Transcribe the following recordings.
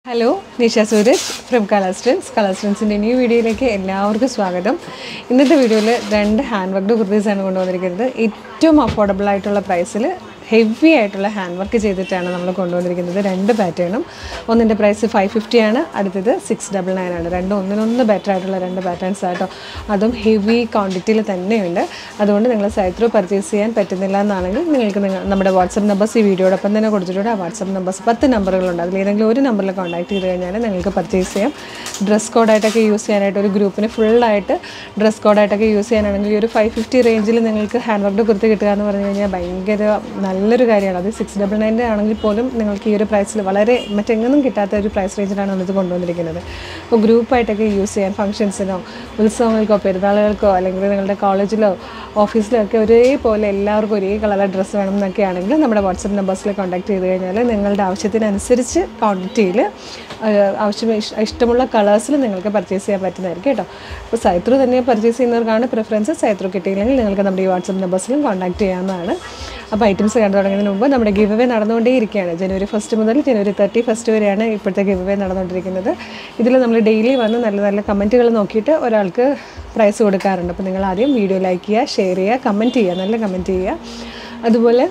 hello Nisha Sooraj from Colorstance കളർസ്റ്റൻസിൻ്റെ new വീഡിയോയിലേക്ക് എല്ലാവർക്കും സ്വാഗതം ഇന്നത്തെ വീഡിയോയിൽ രണ്ട് ഹാൻഡ് വർക്ക്ഡ് കുർത്തീസാണ് കൊണ്ടുവന്നിരിക്കുന്നത് ഏറ്റവും അഫോർഡബിൾ ആയിട്ടുള്ള പ്രൈസിൽ ഹെവി ആയിട്ടുള്ള ഹാൻഡ് വർക്ക് ചെയ്തിട്ടാണ് നമ്മൾ കൊണ്ടുവന്നിരിക്കുന്നത് രണ്ട് പാറ്റേണും ഒന്നിൻ്റെ പ്രൈസ് ഫൈവ് ഫിഫ്റ്റി ആണ് അടുത്തത് സിക്സ് ഡബിൾ നയൻ ആണ് രണ്ടും ഒന്നിനൊന്ന് ബെറ്റർ ആയിട്ടുള്ള രണ്ട് പാറ്റേൺസ് ആട്ടോ അതും ഹെവി ക്വാണ്ടിറ്റിയിൽ തന്നെയുണ്ട് അതുകൊണ്ട് നിങ്ങൾ സൈറ്റ് ത്രൂ പർച്ചേസ് ചെയ്യാൻ പറ്റുന്നില്ല എന്നാണെങ്കിൽ നിങ്ങൾക്ക് നിങ്ങൾ നമ്മുടെ വാട്സപ്പ് നമ്പേഴ്സ് ഈ വീഡിയോടൊപ്പം തന്നെ കൊടുത്തിട്ടുണ്ട് ആ വാട്സപ്പ് നമ്പേഴ്സ് പത്ത് നമ്പറുകളുണ്ട് അതിൽ ഏതെങ്കിലും ഒരു നമ്പറിൽ കോൺടാക്ട് ചെയ്ത് കഴിഞ്ഞാൽ നിങ്ങൾക്ക് പർച്ചേസ് ചെയ്യാം ഡ്രസ് കോഡായിട്ടൊക്കെ യൂസ് ചെയ്യാനായിട്ട് ഒരു ഗ്രൂപ്പിന് ഫുള്ളായിട്ട് ഡ്രസ് കോഡായിട്ടൊക്കെ യൂസ് ചെയ്യാനാണെങ്കിൽ ഈ ഒരു ഫൈവ് ഫിഫ്റ്റി റേഞ്ചിൽ നിങ്ങൾക്ക് ഹാൻഡ് വർക്ക് കുർത്തി കിട്ടുക എന്ന് പറഞ്ഞു കഴിഞ്ഞാൽ ഭയങ്കര നല്ലൊരു കാര്യമാണ് അത് സിക്സ് ഡബിൾ നയൻ്റെ ആണെങ്കിൽ പോലും നിങ്ങൾക്ക് ഈ ഒരു പ്രൈസിൽ വളരെ മറ്റെങ്ങും കിട്ടാത്ത ഒരു പ്രൈസ് റേഞ്ചിലാണ് നമ്മളിത് കൊണ്ടുവന്നിരിക്കുന്നത് അപ്പോൾ ഗ്രൂപ്പായിട്ടൊക്കെ യൂസ് ചെയ്യാൻ ഫംഗ്ഷൻസിനോ ഉത്സവങ്ങൾക്കോ പെരുന്നാളുകൾക്കോ അല്ലെങ്കിൽ നിങ്ങളുടെ കോളേജിലോ ഓഫീസിലോ ഒക്കെ ഒരേപോലെ എല്ലാവർക്കും ഒരേ കളർ ഡ്രസ്സ് വേണം എന്നൊക്കെ ആണെങ്കിൽ നമ്മുടെ വാട്സപ്പ് നമ്പേഴ്സിൽ കോൺടാക്ട് ചെയ്ത് കഴിഞ്ഞാൽ നിങ്ങളുടെ ആവശ്യത്തിനനുസരിച്ച് ക്വാണ്ടിറ്റിയിൽ ആവശ്യം ഇഷ്- ഇഷ്ടമുള്ള കളേഴ്സിൽ നിങ്ങൾക്ക് പർച്ചേസ് ചെയ്യാൻ പറ്റുന്നതായിരിക്കും കേട്ടോ അപ്പോൾ സൈത്രു തന്നെ പർച്ചേസ് ചെയ്യുന്നവർക്കാണ് പ്രിഫറൻസ് സൈത്രു കിട്ടിയില്ലെങ്കിൽ നിങ്ങൾക്ക് നമ്മുടെ ഈ വാട്സപ്പ് നമ്പേഴ്സിലും കോൺടാക്ട് ചെയ്യാവുന്നതാണ് അപ്പോൾ ഐറ്റംസ് കണ്ടു തുടങ്ങുന്നതിന് മുമ്പ് നമ്മുടെ ഗിവ് അവേ നടന്നുകൊണ്ടേയിരിക്കുകയാണ് ജനുവരി ഫസ്റ്റ് മുതൽ ജനുവരി തേർട്ടി ഫസ്റ്റ് വരെയാണ് ഇപ്പോഴത്തെ ഗിവ് അവേ നടന്നുകൊണ്ടിരിക്കുന്നത് ഇതിൽ നമ്മൾ ഡെയിലി വന്ന് നല്ല നല്ല കമൻറ്റുകൾ നോക്കിയിട്ട് ഒരാൾക്ക് പ്രൈസ് കൊടുക്കാറുണ്ട് അപ്പോൾ നിങ്ങൾ ആദ്യം വീഡിയോ ലൈക്ക് ചെയ്യുക ഷെയർ ചെയ്യുക കമൻറ്റ് ചെയ്യുക നല്ല കമൻറ്റ് ചെയ്യുക അതുപോലെ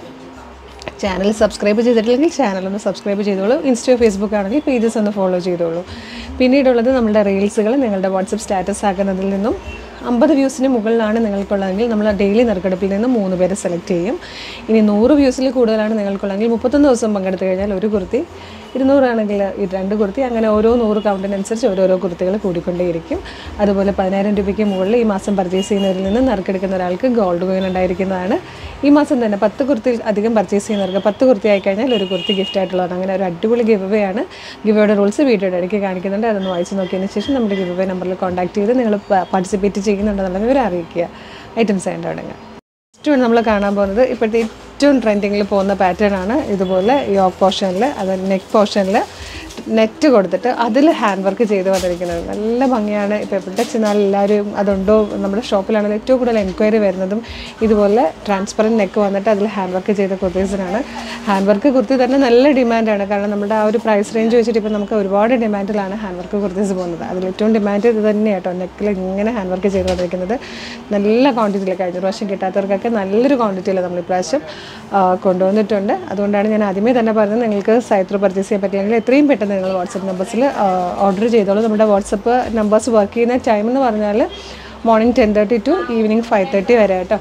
ചാനൽ സബ്സ്ക്രൈബ് ചെയ്തിട്ടില്ലെങ്കിൽ ചാനൽ ഒന്ന് സബ്സ്ക്രൈബ് ചെയ്തോളൂ ഇൻസ്റ്റയോ ഫേസ്ബുക്ക് ആണെങ്കിൽ പേജസ് ഒന്ന് ഫോളോ ചെയ്തോളൂ പിന്നീടുള്ളത് നമ്മുടെ റീൽസുകൾ നിങ്ങളുടെ വാട്സപ്പ് സ്റ്റാറ്റസ് ആക്കുന്നതിൽ നിന്നും അമ്പത് വ്യൂസിന് മുകളിലാണ് നിങ്ങൾക്കുള്ളതെങ്കിൽ നമ്മൾ ഡെയിലി നറുക്കെടുപ്പിൽ നിന്ന് മൂന്ന് പേരെ സെലക്ട് ചെയ്യും ഇനി നൂറ് വ്യൂസിൽ കൂടുതലാണ് നിങ്ങൾക്കുള്ളതെങ്കിൽ മുപ്പത്തൊന്ന് ദിവസം പങ്കെടുത്ത് കഴിഞ്ഞാൽ ഒരു കുർത്തി ഇരുന്നൂറാണെങ്കിൽ ഈ രണ്ട് കുർത്തി അങ്ങനെ ഓരോ നൂറ് കൗണ്ടിനനുസരിച്ച് ഓരോരോ കുർത്തികൾ കൂടിക്കൊണ്ടേയിരിക്കും അതുപോലെ പതിനായിരം രൂപയ്ക്ക് മുകളിൽ ഈ മാസം പർച്ചേസ് ചെയ്യുന്നവരിൽ നിന്ന് നറുക്കെടുക്കുന്ന ഒരാൾക്ക് ഗോൾഡ് കോയിൻ ഉണ്ടായിരിക്കുന്നതാണ് ഈ മാസം തന്നെ പത്ത് കുർത്തി അധികം പർച്ചേസ് ചെയ്യുന്നവർക്ക് പത്ത് കുർത്തി ആയി കഴിഞ്ഞാൽ ഒരു കുർത്തി ഗിഫ്റ്റ് ആയിട്ടുള്ളതാണ് അങ്ങനെ ഒരു അടിപൊളി ഗിവ് അവേ ആണ് ഗിവ് അവയുടെ റൂൾസ് വീഡിയോയുടെ ഇടയ്ക്ക് കാണിക്കുന്നുണ്ട് അതൊന്ന് വായിച്ച് നോക്കിയതിന് ശേഷം നമ്മുടെ ഗിവ് അവേ നമ്പറിൽ കോൺടാക്ട് ചെയ്ത് നിങ്ങൾ പാർട്ടിസിപ്പേറ്റ് ചെയ്യുന്നുണ്ടെന്നുള്ള വിവരം അറിയിക്കുക ഐറ്റംസ് ആയിട്ട് തുടങ്ങുക ഏറ്റവും നമ്മൾ കാണാൻ പോകുന്നത് ഇപ്പോഴത്തെ ഏറ്റവും ട്രെൻഡിങ്ങിൽ പോകുന്ന പാറ്റേൺ ആണ് ഇതുപോലെ യോക്ക് പോർഷനിൽ അത് നെക്ക് പോർഷനിൽ നെറ്റ് കൊടുത്തിട്ട് അതിൽ ഹാൻഡ് വർക്ക് ചെയ്ത് വന്നിരിക്കുന്നത് നല്ല ഭംഗിയാണ് ഇപ്പോൾ എവിടെ ചെന്നാൽ എല്ലാവരും അതുണ്ടോ നമ്മുടെ ഷോപ്പിലാണെങ്കിൽ ഏറ്റവും കൂടുതൽ എൻക്വയറി വരുന്നതും ഇതുപോലെ ട്രാൻസ്പെറൻറ്റ് നെക്ക് വന്നിട്ട് അതിൽ ഹാൻഡ് വർക്ക് ചെയ്ത കുർത്തീസിനാണ് ഹാൻഡ് വർക്ക് കുർത്തി തന്നെ നല്ല ഡിമാൻഡാണ് കാരണം നമ്മുടെ ആ ഒരു പ്രൈസ് റേഞ്ച് വെച്ചിട്ട് ഇപ്പോൾ നമുക്ക് ഒരുപാട് ഡിമാൻഡിലാണ് ഹാൻഡ് വർക്ക് കുർത്തീസ് പോകുന്നത് അതിൽ ഏറ്റവും ഡിമാൻഡ് ഇത് തന്നെയാണ് കേട്ടോ നെക്കിൽ ഇങ്ങനെ ഹാൻഡ് വർക്ക് ചെയ്ത് വന്നിരിക്കുന്നത് നല്ല ക്വാണ്ടിറ്റിയിൽ കഴിഞ്ഞ പ്രാവശ്യം കിട്ടാത്തവർക്കൊക്കെ നല്ലൊരു ക്വാണ്ടിറ്റിയിൽ നമ്മൾ ഇപ്രാവശ്യം ആ, കൊണ്ടുവന്നിട്ടുണ്ട് അതുകൊണ്ടാണ് ഞാൻ ആദ്യമേ തന്നെ പറഞ്ഞത് നിങ്ങൾക്ക് സൈത്ര പർച്ചേസ് ചെയ്യാൻ പറ്റില്ലെങ്കിൽ എത്രയും പെട്ടെന്ന് നിങ്ങൾ വാട്സപ്പ് നമ്പേഴ്സിൽ ഓർഡർ ചെയ്തോളൂ നമ്മുടെ വാട്സപ്പ് നമ്പേഴ്സ് വർക്ക് ചെയ്യുന്ന ടൈം എന്ന് പറഞ്ഞാൽ morning ten thirty to evening five thirty വരെ കേട്ടോ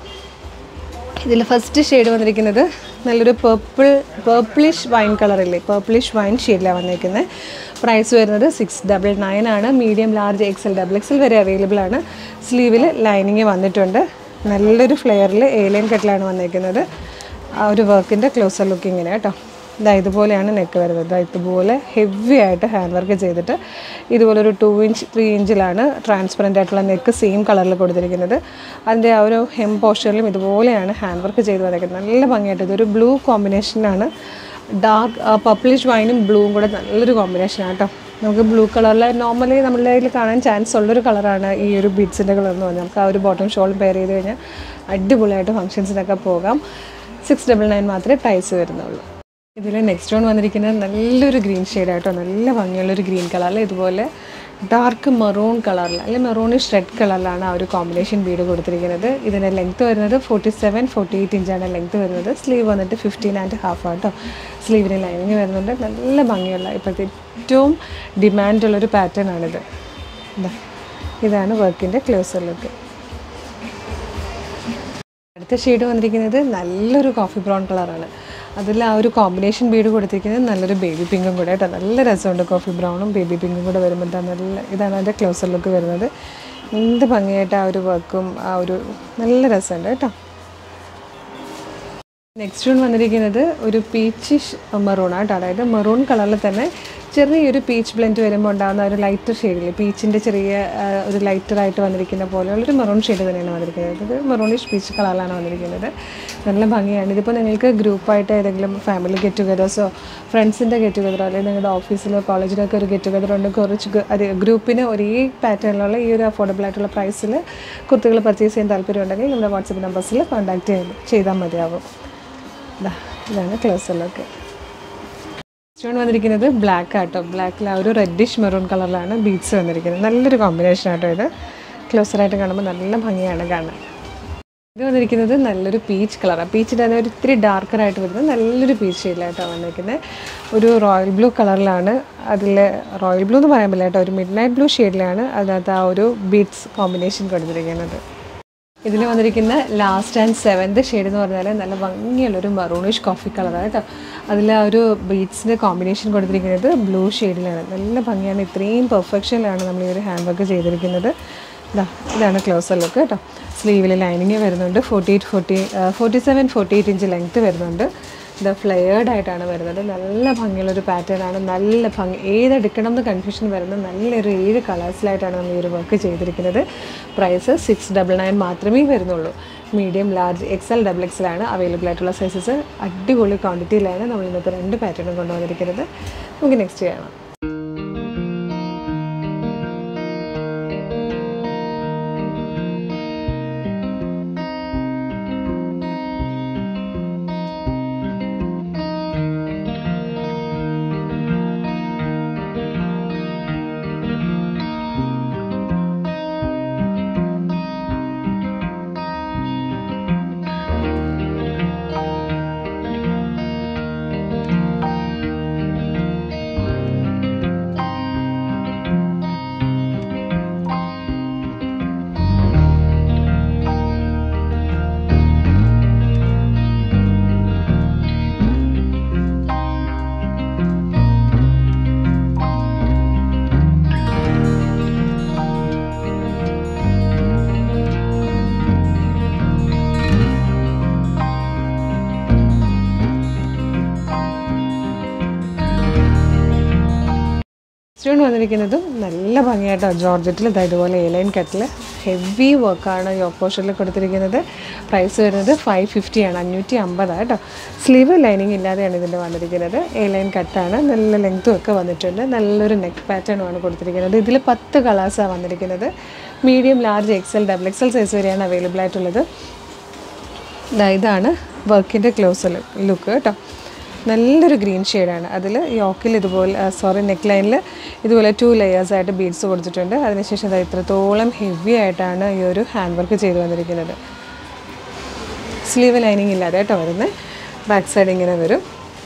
ഇതിൽ ഫസ്റ്റ് ഷെയ്ഡ് വന്നിരിക്കുന്നത് നല്ലൊരു പേർപ്പിൾ പേർപ്പിളിഷ് വൈൻ കളറില്ലേ പേർപ്പിളിഷ് വൈൻ ഷെയ്ഡിലാണ് വന്നിരിക്കുന്നത് പ്രൈസ് വരുന്നത് സിക്സ് ഡബിൾ നയൻ ആണ് medium large XL double XL വരെ അവൈലബിൾ ആണ് സ്ലീവിൽ ലൈനിങ് വന്നിട്ടുണ്ട് നല്ലൊരു ഫ്ലെയറിൽ ഏലിയൻ കട്ടിലാണ് വന്നിരിക്കുന്നത് ആ ഒരു വർക്കിൻ്റെ ക്ലോസർ ലുക്കിങ്ങിന് കേട്ടോ ഇതാ ഇതുപോലെയാണ് നെക്ക് വരുന്നത് ഇതാ ഇതുപോലെ ഹെവി ആയിട്ട് ഹാൻഡ് വർക്ക് ചെയ്തിട്ട് ഇതുപോലെ ഒരു ടു ഇഞ്ച് ത്രീ ഇഞ്ചിലാണ് ട്രാൻസ്പെറൻ്റ് ആയിട്ടുള്ള നെക്ക് സെയിം കളറിൽ കൊടുത്തിരിക്കുന്നത് അതിൻ്റെ ആ ഒരു ഹെം പോസ്റ്ററിലും ഇതുപോലെയാണ് ഹാൻഡ് വർക്ക് ചെയ്ത് വന്നിരിക്കുന്നത് നല്ല ഭംഗിയായിട്ട് ഇതൊരു ബ്ലൂ കോമ്പിനേഷനാണ് ഡാർക്ക് പർപ്പിളിഷ് വൈനും ബ്ലൂവും കൂടെ നല്ലൊരു കോമ്പിനേഷനാണ് കേട്ടോ നമുക്ക് ബ്ലൂ കളറിൽ നോർമലി നമ്മുടെ കയ്യിൽ കാണാൻ ചാൻസ് ഉള്ളൊരു കളറാണ് ഈ ഒരു ബീഡ്സിൻ്റെ കളർ എന്ന് പറഞ്ഞാൽ നമുക്ക് ആ ഒരു ബോട്ടം ഷോൾ പെയർ ചെയ്ത് കഴിഞ്ഞാൽ അടിപൊളിയായിട്ട് ഫംഗ്ഷൻസിനൊക്കെ പോകാം സിക്സ് ഡബിൾ നയൻ മാത്രമേ പ്രൈസ് വരുന്നുള്ളൂ ഇതിൽ നെക്സ്റ്റ് വൺ വന്നിരിക്കുന്നത് നല്ലൊരു ഗ്രീൻ ഷെയ്ഡായിട്ടോ നല്ല ഭംഗിയുള്ളൊരു ഗ്രീൻ കളറിൽ ഇതുപോലെ ഡാർക്ക് മെറൂൺ കളറിൽ അല്ലെങ്കിൽ മെറൂണിഷ് റെഡ് കളറിലാണ് ആ ഒരു കോമ്പിനേഷൻ ബീഡ് കൊടുത്തിരിക്കുന്നത് ഇതിൻ്റെ ലെങ്ത്ത് വരുന്നത് ഫോർട്ടി സെവൻ ഫോർട്ടി എയ്റ്റ് ഇഞ്ചാണ് ലെങ്ത്ത് വരുന്നത് സ്ലീവ് വന്നിട്ട് ഫിഫ്റ്റീൻ ആൻഡ് ഹാഫ് ആട്ടോ സ്ലീവിന് ലൈനിങ് വരുന്നുണ്ട് നല്ല ഭംഗിയുള്ള ഇപ്പോഴത്തെ ഏറ്റവും ഡിമാൻഡുള്ളൊരു പാറ്റേൺ ആണിത് ഇതാ ഇതാണ് വർക്കിൻ്റെ ക്ലോസർ ലുക്ക് അടുത്ത ഷെയ്ഡ് വന്നിരിക്കുന്നത് നല്ലൊരു കോഫി ബ്രൗൺ കളറാണ് അതിൽ ആ ഒരു കോമ്പിനേഷൻ ബീഡ് കൊടുത്തിരിക്കുന്നത് നല്ലൊരു ബേബി പിങ്കും കൂടെ കേട്ടോ നല്ല രസമുണ്ട് കോഫി ബ്രൗണും ബേബി പിങ്കും കൂടെ വരുമ്പോൾ ഇതാ നല്ല ഇതാണ് അതിൻ്റെ ക്ലോസർ ലുക്ക് വരുന്നത് എന്ത് ഭംഗിയായിട്ട് ആ ഒരു വർക്കും ആ ഒരു നല്ല രസമുണ്ട് കേട്ടോ നെക്സ്റ്റ് വൺ വന്നിരിക്കുന്നത് ഒരു പീച്ചിഷ് മെറൂൺ ആട്ടോ അതായത് മെറൂൺ കളറിൽ തന്നെ ചെറിയൊരു പീച്ച് ബ്ലെൻഡ് വരുമ്പോൾ ഉണ്ടാകുന്ന ഒരു ലൈറ്റർ ഷെയ്ഡിൽ പീച്ചിൻ്റെ ചെറിയ ആ, ഒരു ലൈറ്ററായിട്ട് വന്നിരിക്കുന്ന പോലെയുള്ളൊരു മെറൂൺ ഷെയ്ഡ് തന്നെയാണ് വന്നിരിക്കുന്നത് ഇത് മെറൂണിഷ് പീച്ച് കളറിലാണ് വന്നിരിക്കുന്നത് നല്ല ഭംഗിയാണ് ഇതിപ്പോൾ നിങ്ങൾക്ക് ഗ്രൂപ്പായിട്ട് ഏതെങ്കിലും ഫാമിലി ഗെറ്റ് ടുഗദേഴ്സോ ഫ്രണ്ട്സിൻ്റെ ഗെറ്റ് ടുഗതറോ അല്ലെങ്കിൽ നിങ്ങളുടെ ഓഫീസിലോ കോളേജിലൊക്കെ ഒരു ഗെറ്റ് ടുഗദർ ഉണ്ട് കുറച്ച് ഗ- അത് ഗ്രൂപ്പിന് ഒരേ പാറ്റേണിലുള്ള ഈ ഒരു അഫോർഡബിൾ ആയിട്ടുള്ള പ്രൈസിൽ കുർത്തികൾ പർച്ചേസ് ചെയ്യാൻ താല്പര്യമുണ്ടെങ്കിൽ നമ്മുടെ വാട്സപ്പ് നമ്പേഴ്സിൽ കോൺടാക്ട് ചെയ്ത് ചെയ്താൽ മതിയാവും ദാ, ഇതാണ് ക്ലോസറിലൊക്കെ സ്റ്റോൺ വന്നിരിക്കുന്നത് ബ്ലാക്ക് ആട്ടോ ബ്ലാക്കിൽ ആ ഒരു റെഡിഷ് മെറൂൺ കളറിലാണ് ബീഡ്സ് വന്നിരിക്കുന്നത് നല്ലൊരു കോമ്പിനേഷൻ ആട്ടോ ഇത് ക്ലോസറായിട്ട് കാണുമ്പോൾ നല്ല ഭംഗിയാണ് കാണാൻ ഇത് വന്നിരിക്കുന്നത് നല്ലൊരു പീച്ച് കളറാണ് പീച്ച് തന്നെ ഒരു ഇത്തിരി ഡാർക്കറായിട്ട് വരുന്നത് നല്ലൊരു പീച്ച് ഷെയ്ഡിലായിട്ടാണ് വന്നിരിക്കുന്നത് ഒരു റോയൽ ബ്ലൂ കളറിലാണ് അതിൽ റോയൽ ബ്ലൂ എന്ന് പറയാൻ പറ്റില്ല കേട്ടോ ഒരു മിഡ് നൈറ്റ് ബ്ലൂ ഷെയ്ഡിലാണ് അതിനകത്ത് ആ ഒരു ബീഡ്സ് കോമ്പിനേഷൻ കൊടുത്തിരിക്കുന്നത് ഇതിൽ വന്നിരിക്കുന്ന ലാസ്റ്റ് ആൻഡ് സെവൻത് ഷെയ്ഡ് എന്ന് പറഞ്ഞാൽ നല്ല ഭംഗിയുള്ളൊരു മറൂണിഷ് കോഫി കളറാണ് കേട്ടോ അതിൽ ആ ഒരു ബീഡ്സിൻ്റെ കോമ്പിനേഷൻ കൊടുത്തിരിക്കുന്നത് ബ്ലൂ ഷെയ്ഡിലാണ് നല്ല ഭംഗിയാണ് ഇത്രയും പെർഫെക്ഷനിലാണ് നമ്മൾ ഈ ഒരു ഹാൻഡ് വർക്ക് ചെയ്തിരിക്കുന്നത് ഇതാ ഇതാണ് ക്ലോസർ ലുക്ക് കേട്ടോ സ്ലീവിൽ ലൈനിങ് വരുന്നുണ്ട് forty eight forty forty seven forty eight inch length വരുന്നുണ്ട് ഇത് ഫ്ലെയേർഡ് ആയിട്ടാണ് വരുന്നത് നല്ല ഭംഗിയുള്ളൊരു പാറ്റേൺ ആണ് നല്ല ഭംഗി ഏതെടുക്കണം എന്ന് കൺഫ്യൂഷൻ വരുന്ന നല്ലൊരു ഏഴ് കളേഴ്സിലായിട്ടാണ് നമ്മൾ ഈ ഒരു വർക്ക് ചെയ്തിരിക്കുന്നത് പ്രൈസ് സിക്സ് ഡബിൾ നയൻ മാത്രമേ വരുന്നുള്ളൂ medium large X L double എക്സലാണ് അവൈലബിൾ ആയിട്ടുള്ള സൈസസ് അടിപൊളി ക്വാണ്ടിറ്റിയിലാണ് നമ്മൾ ഇന്നത്തെ രണ്ട് പാറ്റേണും കൊണ്ടുവന്നിരിക്കുന്നത് നമുക്ക് നെക്സ്റ്റ് ചെയ്യണം സ്റ്റോൺ വന്നിരിക്കുന്നതും നല്ല ഭംഗിയായിട്ടോ ജോർജറ്റിൽ ഇതാ ഇതുപോലെ എ ലൈൻ കട്ടിൽ ഹെവി വർക്കാണ് യോക്ക് പോഷനിൽ കൊടുത്തിരിക്കുന്നത് പ്രൈസ് വരുന്നത് ഫൈവ് ഫിഫ്റ്റിയാണ് അഞ്ഞൂറ്റി അമ്പതാണ് കേട്ടോ സ്ലീവ് ലൈനിങ് ഇല്ലാതെയാണ് ഇതിൻ്റെ വന്നിരിക്കുന്നത് എ ലൈൻ കട്ടാണ് നല്ല ലെങ്ത്തും ഒക്കെ വന്നിട്ടുണ്ട് നല്ലൊരു നെക്ക് പാറ്റേണുമാണ് കൊടുത്തിരിക്കുന്നത് ഇതിൽ പത്ത് കളേഴ്സാണ് വന്നിരിക്കുന്നത് medium large XL double XL size വരെയാണ് അവൈലബിൾ ആയിട്ടുള്ളത് ദാ ഇതാണ് വർക്കിൻ്റെ ക്ലോസ് ലുക്ക് കേട്ടോ നല്ലൊരു ഗ്രീൻ ഷെയ്ഡാണ് അതിൽ യോക്കിൽ ഇതുപോലെ സോറി നെക്ക് ലൈനിൽ ഇതുപോലെ ടു ലെയേഴ്സ് ആയിട്ട് ബീഡ്സ് കൊടുത്തിട്ടുണ്ട് അതിനുശേഷം അത് ഇത്രത്തോളം ഹെവി ആയിട്ടാണ് ഈ ഒരു ഹാൻഡ് വർക്ക് ചെയ്ത് വന്നിരിക്കുന്നത് സ്ലീവ് ലൈനിങ് ഇല്ലാതെ കേട്ടോ വരുന്നത് ബാക്ക് സൈഡ് ഇങ്ങനെ വരും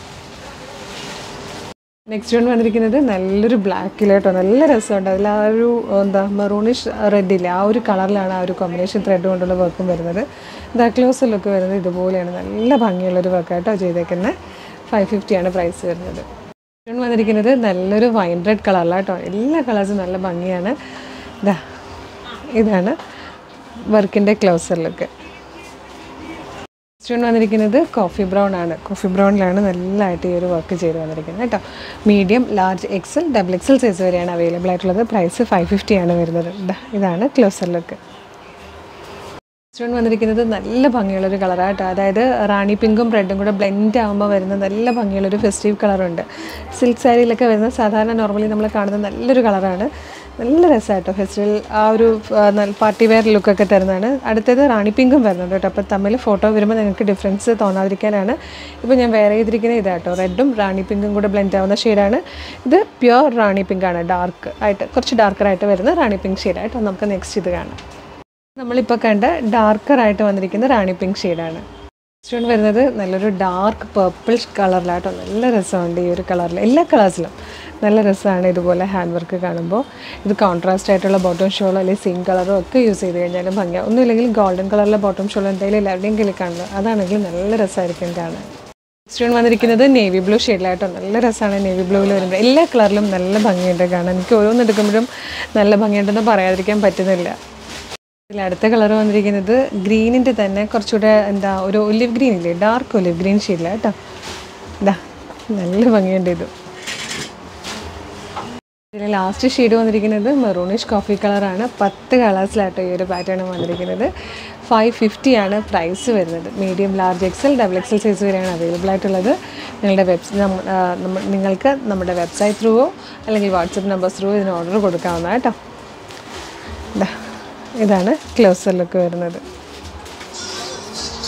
നെക്സ്റ്റ് വൺ വന്നിരിക്കുന്നത് നല്ലൊരു ബ്ലാക്കിൽ കേട്ടോ നല്ല രസമുണ്ട് അതിൽ ആ ഒരു എന്താ മെറൂണിഷ് റെഡില്ല ആ ഒരു കളറിലാണ് ആ ഒരു കോമ്പിനേഷൻ ത്രെഡ് കൊണ്ടുള്ള വർക്കും വരുന്നത് ഇതാ ക്ലോസ് ലുക്ക് വരുന്നത് ഇതുപോലെയാണ് നല്ല ഭംഗിയുള്ളൊരു വർക്ക് കേട്ടോ ചെയ്തേക്കുന്നത് ഫൈവ് ഫിഫ്റ്റിയാണ് പ്രൈസ് വരുന്നത് വൺ വന്നിരിക്കുന്നത് നല്ലൊരു വൈൻ റെഡ് കളറിലാണ് കേട്ടോ എല്ലാ കളേഴ്സും നല്ല ഭംഗിയാണ് ഇതാ ഇതാണ് വർക്കിൻ്റെ ക്ലോസർ ലുക്ക് സ്റ്റോൺ വന്നിരിക്കുന്നത് കോഫി ബ്രൗൺ ആണ് കോഫി ബ്രൗണിലാണ് നല്ലതായിട്ട് ഈ ഒരു വർക്ക് ചെയ്ത് വന്നിരിക്കുന്നത് കേട്ടോ medium large XL double XL size വരെയാണ് അവൈലബിൾ ആയിട്ടുള്ളത് പ്രൈസ് ഫൈവ് ഫിഫ്റ്റി ആണ് വരുന്നത് ദാ ഇതാണ് ക്ലോസർ ലുക്ക് സ്റ്റോൺ വന്നിരിക്കുന്നത് നല്ല ഭംഗിയുള്ളൊരു കളറാട്ടോ അതായത് റാണി പിങ്കും റെഡും കൂടെ ബ്ലെൻഡ് ആകുമ്പോൾ വരുന്ന നല്ല ഭംഗിയുള്ളൊരു ഫെസ്റ്റീവ് കളറുണ്ട് സിൽക്ക് സാരിയിലൊക്കെ വരുന്ന സാധാരണ നോർമലി നമ്മൾ കാണുന്ന നല്ലൊരു കളറാണ് നല്ല രസമായിട്ടോ ഫെസ്റ്റിവൽ ആ ഒരു പാർട്ടി വെയർ ലുക്കൊക്കെ തരുന്നതാണ് അടുത്തത് റാണി പിങ്കും വരുന്നുണ്ട് കേട്ടോ അപ്പോൾ തമ്മിൽ ഫോട്ടോ വരുമ്പോൾ നിങ്ങൾക്ക് ഡിഫറൻസ് തോന്നാതിരിക്കാനാണ് ഇപ്പോൾ ഞാൻ വേറെ ചെയ്തിരിക്കുന്നത് ഇതാട്ടോ റെഡും റാണി പിങ്കും കൂടെ ബ്ലെൻഡ് ആവുന്ന ഷെയ്ഡാണ് ഇത് പ്യുവർ റാണി പിങ്ക് ആണ് ഡാർക്ക് ആയിട്ട് കുറച്ച് ഡാർക്കറായിട്ട് വരുന്ന റാണി പിങ്ക് ഷെയ്ഡായിട്ടോ നമുക്ക് നെക്സ്റ്റ് ഇത് കാണാം നമ്മളിപ്പോൾ കണ്ട ഡാർക്കറായിട്ട് വന്നിരിക്കുന്ന റാണി പിങ്ക് ഷെയ്ഡാണ് സ്റ്റോൺ വരുന്നത് നല്ലൊരു ഡാർക്ക് പർപ്പിൾ കളറിലാട്ടോ നല്ല രസമുണ്ട് ഈ ഒരു കളറിൽ എല്ലാ കളേഴ്സിലും നല്ല രസമാണ് ഇതുപോലെ ഹാൻഡ് വർക്ക് കാണുമ്പോൾ ഇത് കോൺട്രാസ്റ്റ് ആയിട്ടുള്ള ബോട്ടം ഷോളോ അല്ലെങ്കിൽ സെയിം കളറോ ഒക്കെ യൂസ് ചെയ്ത് കഴിഞ്ഞാലും ഭംഗിയാവും ഒന്നുമില്ലെങ്കിൽ ഗോൾഡൻ കളറിലെ ബോട്ടം ഷോളോ എന്തായാലും എല്ലാവരുടെയും കയ്യിൽ കാണുന്നത് അതാണെങ്കിൽ നല്ല രസമായിരിക്കും കാണാൻ സ്റ്റോൺ വന്നിരിക്കുന്നത് നേവി ബ്ലൂ ഷെയ്ഡിലായിട്ടോ നല്ല രസമാണ് നേവി ബ്ലൂവിൽ വരുമ്പോൾ എല്ലാ കളറിലും നല്ല ഭംഗിയുണ്ട് കാണാൻ എനിക്ക് ഓരോന്ന് എടുക്കുമ്പോഴും നല്ല ഭംഗിയുണ്ടെന്ന് പറയാതിരിക്കാൻ പറ്റുന്നില്ല ഇതിൽ അടുത്ത കളർ വന്നിരിക്കുന്നത് ഗ്രീനിൻ്റെ തന്നെ കുറച്ചുകൂടെ എന്താ ഒരു ഒലിവ് ഗ്രീൻ ഇല്ലേ ഡാർക്ക് ഒലിവ് ഗ്രീൻ ഷെയ്ഡിലാണ് കേട്ടോ ഇതാ നല്ല ഭംഗിയുണ്ട് ഇത് ഇതിൽ ലാസ്റ്റ് ഷെയ്ഡ് വന്നിരിക്കുന്നത് മെറൂണിഷ് കോഫി കളറാണ് പത്ത് കളേഴ്സിലാട്ടോ ഈ ഒരു പാറ്റേൺ വന്നിരിക്കുന്നത് ഫൈവ് ഫിഫ്റ്റി ആണ് പ്രൈസ് വരുന്നത് medium large XL double XL size വരെയാണ് അവൈലബിൾ ആയിട്ടുള്ളത് നിങ്ങളുടെ വെബ് നിങ്ങൾക്ക് നമ്മുടെ വെബ്സൈറ്റ് ത്രൂവോ അല്ലെങ്കിൽ വാട്സപ്പ് നമ്പർ ത്രൂ ഇതിന് ഓർഡർ കൊടുക്കാവുന്നതാണ് കേട്ടോ ഇതാ ഇതാണ് ക്ലോസർ ലുക്ക് വരുന്നത്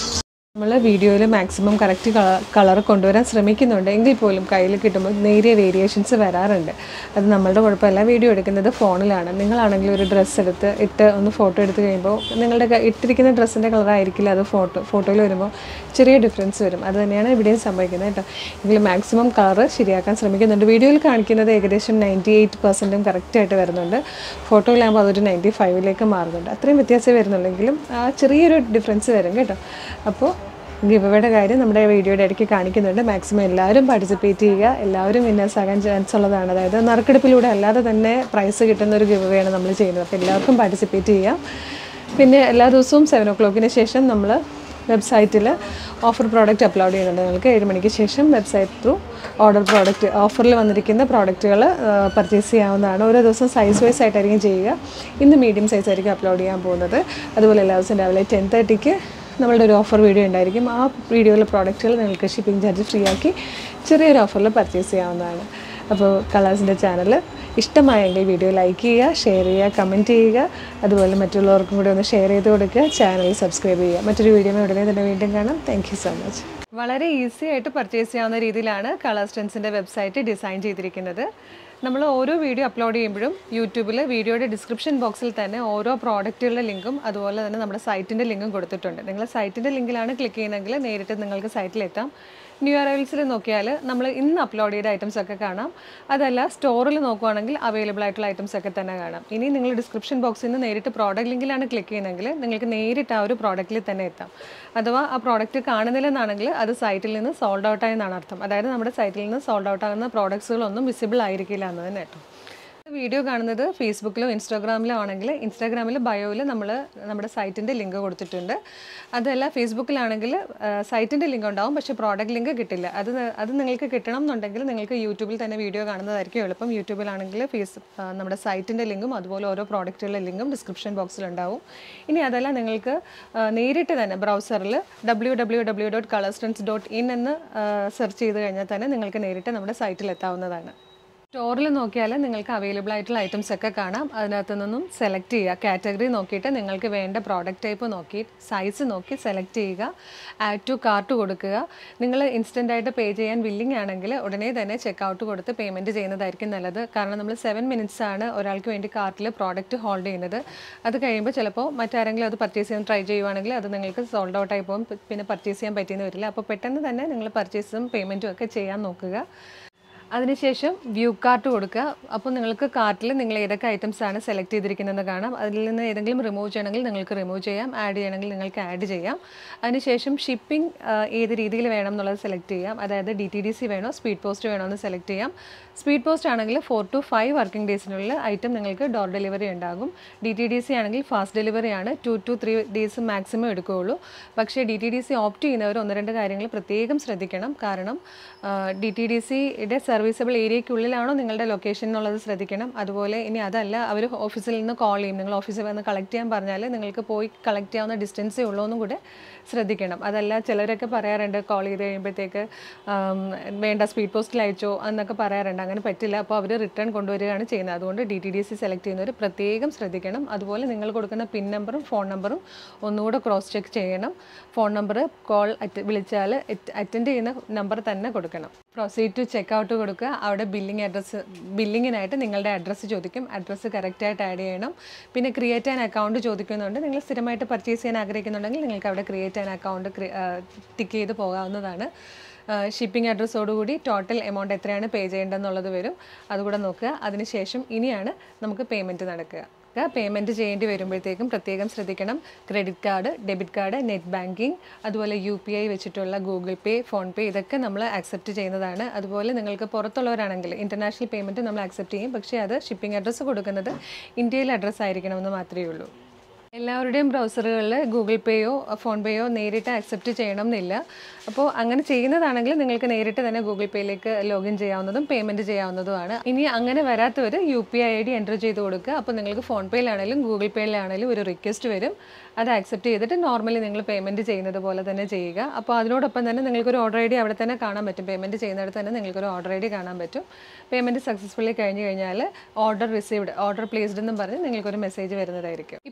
നമ്മൾ വീഡിയോയിൽ മാക്സിമം കറക്റ്റ് കളർ കൊണ്ടുവരാൻ ശ്രമിക്കുന്നുണ്ട് എങ്കിൽ പോലും കയ്യിൽ കിട്ടുമ്പോൾ നേരിയ വേരിയേഷൻസ് വരാറുണ്ട് അത് നമ്മളുടെ കുഴപ്പമല്ല വീഡിയോ എടുക്കുന്നത് ഫോണിലാണ് നിങ്ങളാണെങ്കിൽ ഒരു ഡ്രസ്സ് എടുത്ത് ഇട്ട് ഒന്ന് ഫോട്ടോ എടുത്ത് കഴിയുമ്പോൾ നിങ്ങളുടെ ക- ഇട്ടിരിക്കുന്ന ഡ്രസ്സിൻ്റെ കളറായിരിക്കില്ല അത് ഫോട്ടോ ഫോട്ടോയിൽ വരുമ്പോൾ ചെറിയ ഡിഫറൻസ് വരും അത് തന്നെയാണ് ഇവിടെയും സംഭവിക്കുന്നത് കേട്ടോ എങ്കിൽ മാക്സിമം കളർ ശരിയാക്കാൻ ശ്രമിക്കുന്നുണ്ട് വീഡിയോയിൽ കാണിക്കുന്നത് ഏകദേശം നയൻറ്റി എയ്റ്റ് പെർസെൻറ്റും കറക്റ്റായിട്ട് വരുന്നുണ്ട് ഫോട്ടോയിലാകുമ്പോൾ അതൊരു നയൻറ്റി ഫൈവിലേക്ക് മാറുന്നുണ്ട് അത്രയും വ്യത്യാസമേ വരുന്നുള്ളെങ്കിലും ആ ചെറിയൊരു ഡിഫറൻസ് വരും കേട്ടോ അപ്പോൾ ഗിവയുടെ കാര്യം നമ്മുടെ വീഡിയോയുടെ ഇടയ്ക്ക് കാണിക്കുന്നുണ്ട് മാക്സിമം എല്ലാവരും പാർട്ടിസിപ്പേറ്റ് ചെയ്യുക എല്ലാവരും വിന്നേഴ്സ് ആകാൻ ചാൻസ് ഉള്ളതാണ് അതായത് നറുക്കെടുപ്പിലൂടെ അല്ലാതെ തന്നെ പ്രൈസ് കിട്ടുന്ന ഒരു ഗിവയാണ് നമ്മൾ ചെയ്യുന്നത് അപ്പോൾ എല്ലാവർക്കും പാർട്ടിസിപ്പേറ്റ് ചെയ്യാം പിന്നെ എല്ലാ ദിവസവും സെവൻ ഒ ക്ലോക്കിന് ശേഷം നമ്മൾ വെബ്സൈറ്റിൽ ഓഫർ പ്രോഡക്റ്റ് അപ്ലോഡ് ചെയ്യുന്നുണ്ട് നിങ്ങൾക്ക് ഏഴ് മണിക്ക് ശേഷം വെബ്സൈറ്റ് ത്രൂ ഓർഡർ പ്രോഡക്റ്റ് ഓഫറിൽ വന്നിരിക്കുന്ന പ്രോഡക്റ്റുകൾ പർച്ചേസ് ചെയ്യാവുന്നതാണ് ഓരോ ദിവസം സൈസ് വൈസ് ആയിട്ടായിരിക്കും ചെയ്യുക ഇന്ന് മീഡിയം സൈസ് ആയിരിക്കും അപ്ലോഡ് ചെയ്യാൻ പോകുന്നത് അതുപോലെ എല്ലാ ദിവസവും രാവിലെ ടെൻ തേർട്ടിക്ക് നമ്മളുടെ ഒരു ഓഫർ വീഡിയോ ഉണ്ടായിരിക്കും ആ വീഡിയോയിലെ പ്രോഡക്റ്റുകൾ നിങ്ങൾക്ക് ഷിപ്പിംഗ് ചാർജ് ഫ്രീ ആക്കി ചെറിയൊരു ഓഫറിൽ പർച്ചേസ് ചെയ്യാവുന്നതാണ് അപ്പോൾ കളേഴ്സിൻ്റെ ചാനൽ ഇഷ്ടമായെങ്കിൽ വീഡിയോ ലൈക്ക് ചെയ്യുക ഷെയർ ചെയ്യുക കമൻറ്റ് ചെയ്യുക അതുപോലെ മറ്റുള്ളവർക്കും കൂടി ഒന്ന് ഷെയർ ചെയ്ത് കൊടുക്കുക ചാനൽ സബ്സ്ക്രൈബ് ചെയ്യുക മറ്റൊരു വീഡിയോ ഉടനെ തന്നെ വീണ്ടും കാണാം താങ്ക് സോ മച്ച് വളരെ ഈസി ആയിട്ട് പർച്ചേസ് ചെയ്യാവുന്ന രീതിയിലാണ് കളർ സ്റ്റെൻസിൻ്റെ വെബ്സൈറ്റ് ഡിസൈൻ ചെയ്തിരിക്കുന്നത് നമ്മൾ ഓരോ വീഡിയോ അപ്ലോഡ് ചെയ്യുമ്പോഴും യൂട്യൂബിൽ വീഡിയോയുടെ ഡിസ്ക്രിപ്ഷൻ ബോക്സിൽ തന്നെ ഓരോ പ്രോഡക്റ്റുകളുടെ ലിങ്കും അതുപോലെ തന്നെ നമ്മുടെ സൈറ്റിൻ്റെ ലിങ്കും കൊടുത്തിട്ടുണ്ട് നിങ്ങൾ സൈറ്റിൻ്റെ ലിങ്കിലാണ് ക്ലിക്ക് ചെയ്യുന്നതെങ്കിൽ നേരിട്ട് നിങ്ങൾക്ക് സൈറ്റിലെത്താം ന്യൂ അറൈവൽസിൽ നോക്കിയാൽ നമ്മൾ ഇന്ന് അപ്ലോഡ് ചെയ്ത ഐറ്റംസ് ഒക്കെ കാണാം അതല്ല സ്റ്റോറിൽ നോക്കുവാണെങ്കിൽ അവൈലബിൾ ആയിട്ടുള്ള ഐറ്റംസ് ഒക്കെ തന്നെ കാണാം ഇനി നിങ്ങൾ ഡിസ്ക്രിപ്ഷൻ ബോക്സിൽ നിന്ന് നേരിട്ട് പ്രോഡക്റ്റ് ലിങ്കിലാണ് ക്ലിക്ക് ചെയ്യുന്നതെങ്കിൽ നിങ്ങൾക്ക് നേരിട്ട് ആ ഒരു പ്രോഡക്റ്റിൽ തന്നെ എത്താം അഥവാ ആ പ്രോഡക്റ്റ് കാണുന്നില്ലെന്നാണെങ്കിൽ അത് സൈറ്റിൽ നിന്ന് സോൾഡ് ഔട്ട് ആയെന്നാണ് അർത്ഥം അതായത് നമ്മുടെ സൈറ്റിൽ നിന്ന് സോൾഡ് ഔട്ട് ആകുന്ന പ്രോഡക്ട്സുകളൊന്നും വിസിബിൾ ആയിരിക്കില്ല എന്ന് തന്നെ കേട്ടോ വീഡിയോ കാണുന്നത് ഫേസ്ബുക്കിലോ ഇൻസ്റ്റാഗ്രാമിലോ ആണെങ്കിൽ ഇൻസ്റ്റാഗ്രാമിൽ ബയോയിൽ നമ്മൾ നമ്മുടെ സൈറ്റിൻ്റെ ലിങ്ക് കൊടുത്തിട്ടുണ്ട് അതല്ല ഫേസ്ബുക്കിലാണെങ്കിൽ സൈറ്റിൻ്റെ ലിങ്ക് ഉണ്ടാവും പക്ഷേ പ്രോഡക്റ്റ് ലിങ്ക് കിട്ടില്ല അത് ന- അത് നിങ്ങൾക്ക് കിട്ടണം എന്നുണ്ടെങ്കിൽ നിങ്ങൾക്ക് യൂട്യൂബിൽ തന്നെ വീഡിയോ കാണുന്നതായിരിക്കും എളുപ്പം യൂട്യൂബിലാണെങ്കിൽ ഫേസ് ആ, നമ്മുടെ സൈറ്റിൻ്റെ ലിങ്കും അതുപോലെ ഓരോ പ്രോഡക്റ്റുകളുടെ ലിങ്കും ഡിസ്ക്രിപ്ഷൻ ബോക്സിൽ ഉണ്ടാവും ഇനി അതല്ല നിങ്ങൾക്ക് ആ, നേരിട്ട് തന്നെ ബ്രൗസറിൽ W W W dot Colorstance dot in എന്ന് സെർച്ച് ചെയ്ത് കഴിഞ്ഞാൽ തന്നെ നിങ്ങൾക്ക് നേരിട്ട് നമ്മുടെ സൈറ്റിൽ എത്താവുന്നതാണ് സ്റ്റോറിൽ നോക്കിയാൽ നിങ്ങൾക്ക് അവൈലബിൾ ആയിട്ടുള്ള ഐറ്റംസ് ഒക്കെ കാണാം അതിനകത്ത് നിന്നും സെലക്ട് ചെയ്യുക കാറ്റഗറി നോക്കിയിട്ട് നിങ്ങൾക്ക് വേണ്ട പ്രോഡക്റ്റ് ടൈപ്പ് നോക്കി സൈസ് നോക്കി സെലക്ട് ചെയ്യുക ആഡ് ടു കാർട്ട് കൊടുക്കുക നിങ്ങൾ ഇൻസ്റ്റൻ്റ് ആയിട്ട് പേ ചെയ്യാൻ വില്ലിംഗ് ആണെങ്കിൽ ഉടനെ തന്നെ ചെക്ക് ഔട്ട് കൊടുത്ത് പേയ്മെൻറ്റ് ചെയ്യുന്നതായിരിക്കും നല്ലത് കാരണം നമ്മൾ സെവൻ മിനിറ്റ്സ് ആണ് ഒരാൾക്ക് വേണ്ടി കാർട്ടിൽ പ്രോഡക്റ്റ് ഹോൾഡ് ചെയ്യുന്നത് അത് കഴിയുമ്പോൾ ചിലപ്പോൾ മറ്റാരെങ്കിലും അത് പർച്ചേസ് ചെയ്യാൻ ട്രൈ ചെയ്യുവാണെങ്കിൽ അത് നിങ്ങൾക്ക് സോൾഡ് ഔട്ട് ആയി പോകും പിന്നെ പർച്ചേസ് ചെയ്യാൻ പറ്റിയെന്ന് വരില്ല അപ്പോൾ പെട്ടെന്ന് തന്നെ നിങ്ങൾ പർച്ചേസും പേയ്മെൻറ്റും ഒക്കെ ചെയ്യാൻ നോക്കുക അതിനുശേഷം വ്യൂ കാർട്ട് കൊടുക്കുക അപ്പോൾ നിങ്ങൾക്ക് കാർട്ടിൽ നിങ്ങൾ ഏതൊക്കെ ഐറ്റംസ് ആണ് സെലക്ട് ചെയ്തിരിക്കുന്നതെന്ന് കാണാം അതിൽ നിന്ന് ഏതെങ്കിലും റിമൂവ് ചെയ്യണമെങ്കിൽ നിങ്ങൾക്ക് റിമൂവ് ചെയ്യാം ആഡ് ചെയ്യണമെങ്കിൽ നിങ്ങൾക്ക് ആഡ് ചെയ്യാം അതിനുശേഷം ഷിപ്പിംഗ് ഏത് രീതിയിൽ വേണം എന്നുള്ളത് സെലക്ട് ചെയ്യാം അതായത് ഡി ടി ഡി സി വേണോ സ്പീഡ് പോസ്റ്റ് വേണോ എന്ന് സെലക്ട് ചെയ്യാം സ്പീഡ് പോസ്റ്റ് ആണെങ്കിൽ ഫോർ ടു ഫൈവ് വർക്കിംഗ് ഡേയ്സിനുള്ളിൽ ഐറ്റം നിങ്ങൾക്ക് ഡോർ ഡെലിവറി ഉണ്ടാകും ഡി ടി ഡി സി ആണെങ്കിൽ ഫാസ്റ്റ് ഡെലിവറി ആണ് two to three days maximum എടുക്കുകയുള്ളൂ പക്ഷേ D T D C opt ചെയ്യുന്നവർ ഒന്ന് രണ്ട് കാര്യങ്ങൾ പ്രത്യേകം ശ്രദ്ധിക്കണം കാരണം ഡി ടി ഡി സിയുടെ സർവീസബിൾ ഏരിയയ്ക്കുള്ളിലാണോ നിങ്ങളുടെ ലൊക്കേഷൻ എന്നുള്ളത് ശ്രദ്ധിക്കണം അതുപോലെ ഇനി അതല്ല അവർ ഓഫീസിൽ നിന്ന് കോൾ ചെയ്യും നിങ്ങൾ ഓഫീസിൽ വന്ന് കളക്ട് ചെയ്യാൻ പറഞ്ഞാൽ നിങ്ങൾക്ക് പോയി കളക്ട് ചെയ്യാവുന്ന ഡിസ്റ്റൻസേ ഉള്ളൂ എന്നും കൂടെ ശ്രദ്ധിക്കണം അതല്ല ചിലരൊക്കെ പറയാറുണ്ട് കോൾ ചെയ്ത് കഴിയുമ്പോഴത്തേക്ക് ആം, വേണ്ട സ്പീഡ് പോസ്റ്റിൽ അയച്ചോ എന്നൊക്കെ പറയാറുണ്ട് അങ്ങനെ പറ്റില്ല അപ്പോൾ അവർ റിട്ടേൺ കൊണ്ടുവരികയാണ് ചെയ്യുന്നത് അതുകൊണ്ട് D T D C select ചെയ്യുന്നവർ പ്രത്യേകം ശ്രദ്ധിക്കണം അതുപോലെ നിങ്ങൾ കൊടുക്കുന്ന പിൻ നമ്പറും ഫോൺ നമ്പറും ഒന്നുകൂടെ ക്രോസ് ചെക്ക് ചെയ്യണം ഫോൺ നമ്പർ കോൾ അറ്റ് വിളിച്ചാൽ അറ്റൻഡ് ചെയ്യുന്ന നമ്പർ തന്നെ കൊടുക്കണം പ്രൊസീഡ് ടു ചെക്ക് ഔട്ട് കൊടുക്കുക അവിടെ ബില്ലിംഗ് അഡ്രസ്സ് ബില്ലിങ്ങിനായിട്ട് നിങ്ങളുടെ അഡ്രസ്സ് ചോദിക്കും അഡ്രസ്സ് കറക്റ്റായിട്ട് ആഡ് ചെയ്യണം പിന്നെ ക്രിയേറ്റ് ആൻ അക്കൗണ്ട് ചോദിക്കുന്നുണ്ട് നിങ്ങൾ സ്ഥിരമായിട്ട് പർച്ചേസ് ചെയ്യാൻ ആഗ്രഹിക്കുന്നുണ്ടെങ്കിൽ നിങ്ങൾക്ക് അവിടെ ക്രിയേറ്റ് ആൻ അക്കൗണ്ട് ടിക്ക് ചെയ്ത് പോകാവുന്നതാണ് ഷിപ്പിംഗ് അഡ്രസ്സോടുകൂടി ടോട്ടൽ എമൗണ്ട് എത്രയാണ് പേ ചെയ്യേണ്ടതെന്നുള്ളത് വരും അതുകൂടെ നോക്കുക അതിനുശേഷം ഇനിയാണ് നമുക്ക് പേയ്മെൻറ്റ് നടക്കുക പേയ്മെൻറ്റ് ചെയ്യേണ്ടി വരുമ്പോഴത്തേക്കും പ്രത്യേകം ശ്രദ്ധിക്കണം credit card debit card net banking അതുപോലെ യു പി ഐ വെച്ചിട്ടുള്ള ഗൂഗിൾ പേ ഫോൺ പേ ഇതൊക്കെ നമ്മൾ ആക്സെപ്റ്റ് ചെയ്യുന്നതാണ് അതുപോലെ നിങ്ങൾക്ക് പുറത്തുള്ളവരാണെങ്കിൽ ഇൻ്റർനാഷണൽ പേയ്മെൻറ്റ് നമ്മൾ ആക്സെപ്റ്റ് ചെയ്യും പക്ഷേ അത് ഷിപ്പിംഗ് അഡ്രസ്സ് കൊടുക്കുന്നത് ഇന്ത്യയിലെ അഡ്രസ്സ് ആയിരിക്കണമെന്ന് മാത്രമേ ഉള്ളൂ എല്ലാവരുടെയും ബ്രൗസറുകളിൽ ഗൂഗിൾ പേയോ ഫോൺ പേയോ നേരിട്ട് ആക്സെപ്റ്റ് ചെയ്യണം എന്നില്ല അപ്പോൾ അങ്ങനെ ചെയ്യുന്നതാണെങ്കിൽ നിങ്ങൾക്ക് നേരിട്ട് തന്നെ ഗൂഗിൾ പേയിലേക്ക് ലോഗിൻ ചെയ്യാവുന്നതും പേയ്മെൻറ്റ് ചെയ്യാവുന്നതുമാണ് ഇനി അങ്ങനെ വരാത്തവർ U P I I D enter ചെയ്ത് കൊടുക്കുക അപ്പോൾ നിങ്ങൾക്ക് ഫോൺ പേയിലാണെങ്കിലും ഗൂഗിൾ പേയിലാണെങ്കിലും ഒരു റിക്വസ്റ്റ് വരും അത് ആക്സെപ്റ്റ് ചെയ്തിട്ട് നോർമലി നിങ്ങൾ പേയ്മെൻറ്റ് ചെയ്യുന്നത് പോലെ തന്നെ ചെയ്യുക അപ്പോൾ അതിനോടൊപ്പം തന്നെ നിങ്ങൾക്കൊരു ഓർഡർ ഐ ഡി അവിടെ തന്നെ കാണാൻ പറ്റും പേയ്മെൻറ്റ് ചെയ്യുന്നിടത്ത് തന്നെ നിങ്ങൾക്കൊരു ഓർഡർ ഐ ഡി കാണാൻ പറ്റും പേയ്മെൻറ്റ് സക്സസ്ഫുള്ളി കഴിഞ്ഞ് കഴിഞ്ഞാൽ ഓർഡർ റിസീവ്ഡ് ഓർഡർ പ്ലേസ്ഡ് എന്നും പറഞ്ഞ് നിങ്ങൾക്കൊരു മെസ്സേജ് വരുന്നതായിരിക്കും ഇപ്പം നിങ്ങൾക്ക്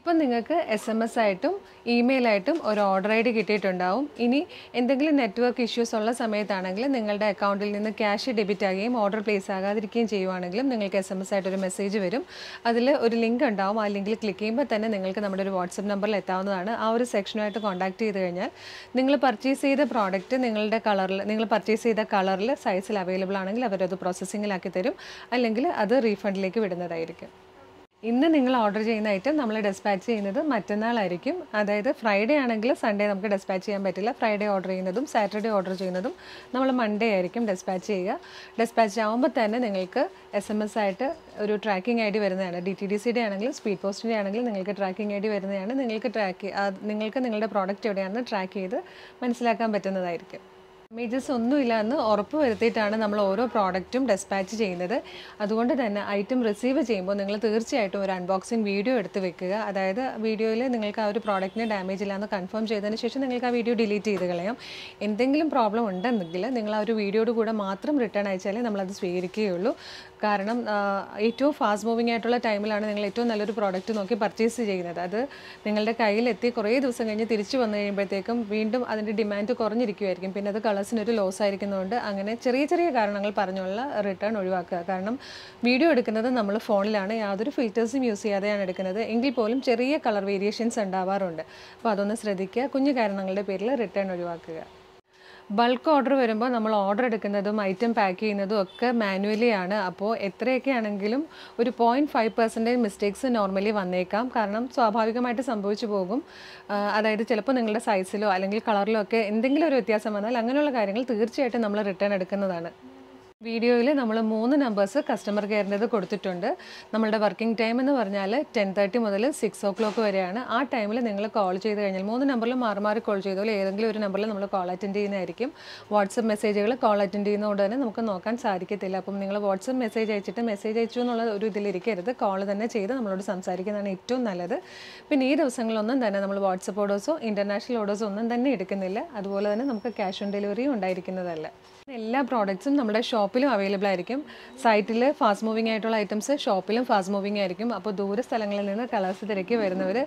നിങ്ങൾക്ക് എസ് എം എസ് ആയിട്ടും ഇമെയിലായിട്ടും ഒരു ഓർഡർ ഐ ഡി കിട്ടിയിട്ടുണ്ടാവും ഇനി എന്തെങ്കിലും നെറ്റ്വർക്ക് ഇഷ്യൂസ് ഉള്ള സമയത്താണെങ്കിൽ നിങ്ങളുടെ അക്കൗണ്ടിൽ നിന്ന് ക്യാഷ് ഡെബിറ്റ് ആകുകയും ഓർഡർ പ്ലേസ് ആകാതിരിക്കുകയും ചെയ്യുവാണെങ്കിലും നിങ്ങൾക്ക് എസ് എം എസ് ആയിട്ട് ഒരു മെസ്സേജ് വരും അതിൽ ഒരു ലിങ്ക് ഉണ്ടാവും ആ ലിങ്കിൽ ക്ലിക്ക് ചെയ്യുമ്പോൾ തന്നെ നിങ്ങൾക്ക് നമ്മുടെ ഒരു വാട്സപ്പ് നമ്പറിൽ എത്താവുന്നതാണ് ആ ഒരു സെക്ഷനുമായിട്ട് കോൺടാക്ട് ചെയ്ത് കഴിഞ്ഞാൽ നിങ്ങൾ പർച്ചേസ് ചെയ്ത പ്രോഡക്റ്റ് നിങ്ങളുടെ കളറിൽ നിങ്ങൾ പർച്ചേസ് ചെയ്ത കളറിൽ സൈസിൽ അവൈലബിൾ ആണെങ്കിൽ അവരത് പ്രോസസ്സിങ്ങിലാക്കി തരും അല്ലെങ്കിൽ അത് റീഫണ്ടിലേക്ക് വിടുന്നതായിരിക്കും ഇന്ന് നിങ്ങൾ ഓർഡർ ചെയ്യുന്ന ഐറ്റം നമ്മൾ ഡെസ്പാച്ച് ചെയ്യുന്നത് മറ്റന്നാളായിരിക്കും അതായത് ഫ്രൈഡേ ആണെങ്കിൽ സൺഡേ നമുക്ക് ഡെസ്പാച്ച് ചെയ്യാൻ പറ്റില്ല ഫ്രൈഡേ ഓർഡർ ചെയ്യുന്നതും സാറ്റർഡേ ഓർഡർ ചെയ്യുന്നതും നമ്മൾ മൺഡേ ആയിരിക്കും ഡെസ്പാച്ച് ചെയ്യുക ഡെസ്പാച്ച് ആകുമ്പോൾ തന്നെ നിങ്ങൾക്ക് എസ് എം എസ് ആയിട്ട് ഒരു ട്രാക്കിംഗ് ഐ ഡി വരുന്നതാണ് ഡി ടി ഡി സിയുടെ ആണെങ്കിലും സ്പീഡ് പോസ്റ്റിൻ്റെ ആണെങ്കിലും നിങ്ങൾക്ക് ട്രാക്കിംഗ് ഐ ഡി വരുന്നതാണ് നിങ്ങൾക്ക് ട്രാക്ക് നിങ്ങൾക്ക് നിങ്ങളുടെ പ്രോഡക്റ്റ് എവിടെയാണെന്ന് ട്രാക്ക് ചെയ്ത് മനസ്സിലാക്കാൻ പറ്റുന്നതായിരിക്കും ഡാമേജസ് ഒന്നുമില്ല എന്ന് ഉറപ്പ് വരുത്തിയിട്ടാണ് നമ്മൾ ഓരോ പ്രോഡക്റ്റും ഡെസ്പാച്ച് ചെയ്യുന്നത് അതുകൊണ്ട് തന്നെ ഐറ്റം റിസീവ് ചെയ്യുമ്പോൾ നിങ്ങൾ തീർച്ചയായിട്ടും ഒരു അൺബോക്സിങ് വീഡിയോ എടുത്ത് വെക്കുക അതായത് വീഡിയോയിൽ നിങ്ങൾക്ക് ആ ഒരു പ്രോഡക്റ്റിന് ഡാമേജ് ഇല്ലാന്ന് കൺഫേം ചെയ്തതിന് ശേഷം നിങ്ങൾക്ക് ആ വീഡിയോ ഡിലീറ്റ് ചെയ്ത് കളയാം എന്തെങ്കിലും പ്രോബ്ലം ഉണ്ടെന്നെങ്കിൽ നിങ്ങൾ ആ ഒരു വീഡിയോയുടെ കൂടെ മാത്രം റിട്ടേൺ അയച്ചാലേ നമ്മളത് സ്വീകരിക്കുകയുള്ളൂ കാരണം ആ, ഏറ്റവും ഫാസ്റ്റ് മൂവിങ് ആയിട്ടുള്ള ടൈമിലാണ് നിങ്ങൾ ഏറ്റവും നല്ലൊരു പ്രോഡക്റ്റ് നോക്കി പർച്ചേസ് ചെയ്യുന്നത് അത് നിങ്ങളുടെ കയ്യിലെത്തി കുറേ ദിവസം കഴിഞ്ഞ് തിരിച്ചു വന്നു കഴിയുമ്പോഴത്തേക്കും വീണ്ടും അതിൻ്റെ ഡിമാൻഡ് കുറഞ്ഞിരിക്കുമായിരിക്കും പിന്നെ അത് കളേഴ്സിനൊരു ലോസ് ആയിരിക്കുന്നതുകൊണ്ട് അങ്ങനെ ചെറിയ ചെറിയ കാരണങ്ങൾ പറഞ്ഞുള്ള റിട്ടേൺ ഒഴിവാക്കുക കാരണം വീഡിയോ എടുക്കുന്നത് നമ്മൾ ഫോണിലാണ് യാതൊരു ഫിൽറ്റേഴ്സും യൂസ് ചെയ്യാതെയാണ് എടുക്കുന്നത് എങ്കിൽ പോലും ചെറിയ കളർ വേരിയേഷൻസ് ഉണ്ടാവാറുണ്ട് അപ്പോൾ അതൊന്ന് ശ്രദ്ധിക്കുക കുഞ്ഞു കാരണങ്ങളുടെ പേരിൽ റിട്ടേൺ ഒഴിവാക്കുക ബൾക്ക് ഓർഡർ വരുമ്പോൾ നമ്മൾ ഓർഡർ എടുക്കുന്നതും ഐറ്റം പാക്ക് ചെയ്യുന്നതും ഒക്കെ മാനുവലി ആണ് അപ്പോൾ എത്രയൊക്കെ ആണെങ്കിലും ഒരു point five percentage mistakes normally വന്നേക്കാം കാരണം സ്വാഭാവികമായിട്ട് സംഭവിച്ചു പോകും ആ, അതായത് ചിലപ്പോൾ നിങ്ങളുടെ സൈസിലോ അല്ലെങ്കിൽ കളറിലോ ഒക്കെ എന്തെങ്കിലും ഒരു വ്യത്യാസം വന്നാൽ അങ്ങനെയുള്ള കാര്യങ്ങൾ തീർച്ചയായിട്ടും നമ്മൾ റിട്ടേൺ എടുക്കുന്നതാണ് വീഡിയോയിൽ നമ്മൾ മൂന്ന് നമ്പേഴ്സ് കസ്റ്റമർ കെയറിൻ്റെത് കൊടുത്തിട്ടുണ്ട് നമ്മളുടെ വർക്കിംഗ് ടൈം എന്ന് പറഞ്ഞാൽ ടെൻ തേർട്ടി മുതൽ സിക്സ് ഓ ക്ലോക്ക് വരെയാണ് ആ ടൈമിൽ നിങ്ങൾ കോൾ ചെയ്ത് കഴിഞ്ഞാൽ മൂന്ന് നമ്പറിൽ മാറി മാറി കോൾ ചെയ്തോളൂ ഏതെങ്കിലും ഒരു നമ്പറിൽ നമ്മൾ കോൾ അറ്റൻഡ് ചെയ്യുന്നതായിരിക്കും വാട്സപ്പ് മെസ്സേജുകൾ കോൾ അറ്റൻഡ് ചെയ്യുന്നതുകൊണ്ട് തന്നെ നമുക്ക് നോക്കാൻ സാധിക്കത്തില്ല അപ്പം നിങ്ങൾ വാട്സപ്പ് മെസ്സേജ് അയച്ചിട്ട് മെസ്സേജ് അയച്ചു എന്നുള്ള ഒരു ഇതിലിരിക്കരുത് കോൾ തന്നെ ചെയ്ത് നമ്മളോട് സംസാരിക്കുന്നതാണ് ഏറ്റവും നല്ലത് പിന്നെ ഈ ദിവസങ്ങളിലൊന്നും തന്നെ നമ്മൾ വാട്സപ്പ് ഓർഡേഴ്സോ ഇൻ്റർനാഷണൽ ഓർഡേഴ്സോ ഒന്നും തന്നെ എടുക്കുന്നില്ല അതുപോലെ തന്നെ നമുക്ക് ക്യാഷ് ഓൺ ഡെലിവറിയും ഉണ്ടായിരിക്കുന്നതല്ല എല്ലാ പ്രോഡക്ട്സും നമ്മുടെ ഷോപ്പിലും അവൈലബിൾ ആയിരിക്കും സൈറ്റിൽ ഫാസ്റ്റ് മൂവിങ് ആയിട്ടുള്ള ഐറ്റംസ് ഷോപ്പിലും ഫാസ്റ്റ് മൂവിങ് ആയിരിക്കും അപ്പോൾ ദൂര സ്ഥലങ്ങളിൽ നിന്ന് കളേഴ്സ് തിരക്കി വരുന്നവർ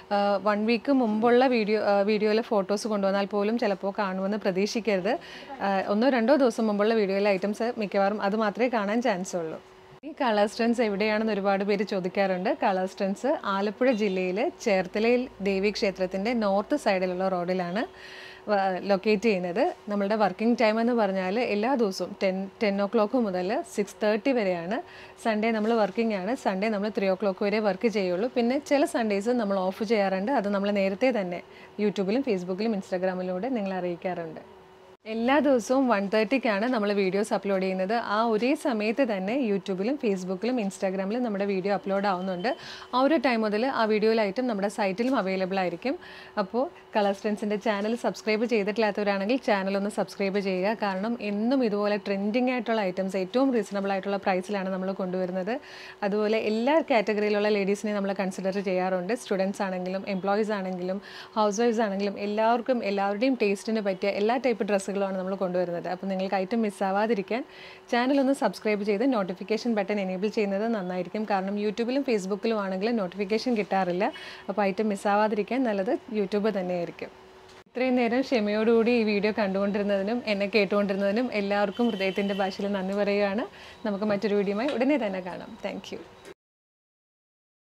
വൺ വീക്ക് മുമ്പുള്ള വീഡിയോ വീഡിയോയിലെ ഫോട്ടോസ് കൊണ്ടുവന്നാൽ പോലും ചിലപ്പോൾ കാണുമെന്ന് പ്രതീക്ഷിക്കരുത് ആ, ഒന്നോ രണ്ടോ ദിവസം മുമ്പുള്ള വീഡിയോയിലെ ഐറ്റംസ് മിക്കവാറും അത് മാത്രമേ കാണാൻ ചാൻസ് ഉള്ളൂ ഈ കളർ സ്റ്റൺസ് എവിടെയാണെന്ന് ഒരുപാട് പേര് ചോദിക്കാറുണ്ട് കളർ സ്റ്റൺസ് ആലപ്പുഴ ജില്ലയിൽ ചേർത്തലയിൽ ദേവി ക്ഷേത്രത്തിൻ്റെ നോർത്ത് സൈഡിലുള്ള റോഡിലാണ് ലൊക്കേറ്റ് ചെയ്യുന്നത് നമ്മളുടെ വർക്കിംഗ് ടൈം എന്ന് പറഞ്ഞാൽ എല്ലാ ദിവസവും ടെൻ ടെൻ ഓ ക്ലോക്ക് മുതൽ സിക്സ് തേർട്ടി വരെയാണ് സൺഡേ നമ്മൾ വർക്കിംഗ് ആണ് സൺഡേ നമ്മൾ ത്രീ ഓ ക്ലോക്ക് വരെ വർക്ക് ചെയ്യുള്ളൂ പിന്നെ ചില സൺഡേസ് നമ്മൾ ഓഫ് ചെയ്യാറുണ്ട് അത് നമ്മൾ നേരത്തെ തന്നെ യൂട്യൂബിലും ഫേസ്ബുക്കിലും ഇൻസ്റ്റാഗ്രാമിലൂടെ നിങ്ങളെ അറിയിക്കാറുണ്ട് എല്ലാ ദിവസവും വൺ തേർട്ടിക്കാണ് നമ്മൾ വീഡിയോസ് അപ്ലോഡ് ചെയ്യുന്നത് ആ ഒരേ സമയത്ത് തന്നെ യൂട്യൂബിലും ഫേസ്ബുക്കിലും ഇൻസ്റ്റാഗ്രാമിലും നമ്മുടെ വീഡിയോ അപ്ലോഡ് ആവുന്നുണ്ട് ആ ഒരു ടൈം മുതൽ ആ വീഡിയോയിലായിട്ടും നമ്മുടെ സൈറ്റിലും അവൈലബിൾ ആയിരിക്കും അപ്പോൾ കളർ സ്റ്റൻസിൻ്റെ ചാനൽ സബ്സ്ക്രൈബ് ചെയ്തിട്ടില്ലാത്തവരാണെങ്കിൽ ചാനൽ ഒന്ന് സബ്സ്ക്രൈബ് ചെയ്യുക കാരണം എന്നും ഇതുപോലെ ട്രെൻഡിങ് ആയിട്ടുള്ള ഐറ്റംസ് ഏറ്റവും റീസണബിൾ ആയിട്ടുള്ള പ്രൈസിലാണ് നമ്മൾ കൊണ്ടുവരുന്നത് അതുപോലെ എല്ലാ കാറ്റഗറിയിലുള്ള ലേഡീസിനെ നമ്മൾ കൺസിഡർ ചെയ്യാറുണ്ട് സ്റ്റുഡൻസ് ആണെങ്കിലും എംപ്ലോയീസ് ആണെങ്കിലും ഹൗസ് വൈഫ്സ് ആണെങ്കിലും എല്ലാവർക്കും എല്ലാവരുടെയും ടേസ്റ്റിന് പറ്റിയ എല്ലാ ടൈപ്പ് ഡ്രസ്സുകളുമാണ് നമ്മൾ കൊണ്ടുവരുന്നത് അപ്പോൾ നിങ്ങൾക്ക് ഐറ്റം മിസ്സാവാതിരിക്കാൻ ചാനൽ ഒന്ന് സബ്സ്ക്രൈബ് ചെയ്ത് നോട്ടിഫിക്കേഷൻ ബട്ടൺ എനേബിൾ ചെയ്യുന്നത് നന്നായിരിക്കും കാരണം യൂട്യൂബിലും ഫേസ്ബുക്കിലും ആണെങ്കിലും നോട്ടിഫിക്കേഷൻ കിട്ടാറില്ല അപ്പോൾ ഐറ്റം മിസ്സാവാതിരിക്കാൻ നല്ലത് യൂട്യൂബ് തന്നെയായിരിക്കും ഇത്രയും നേരം ക്ഷമയോടുകൂടി ഈ വീഡിയോ കണ്ടുകൊണ്ടിരുന്നതിനും എന്നെ കേട്ടുകൊണ്ടിരുന്നതിനും എല്ലാവർക്കും ഹൃദയത്തിൻ്റെ ഭാഷയിൽ നന്ദി പറയുകയാണ് നമുക്ക് മറ്റൊരു വീഡിയോയുമായി ഉടനെ തന്നെ കാണാം താങ്ക്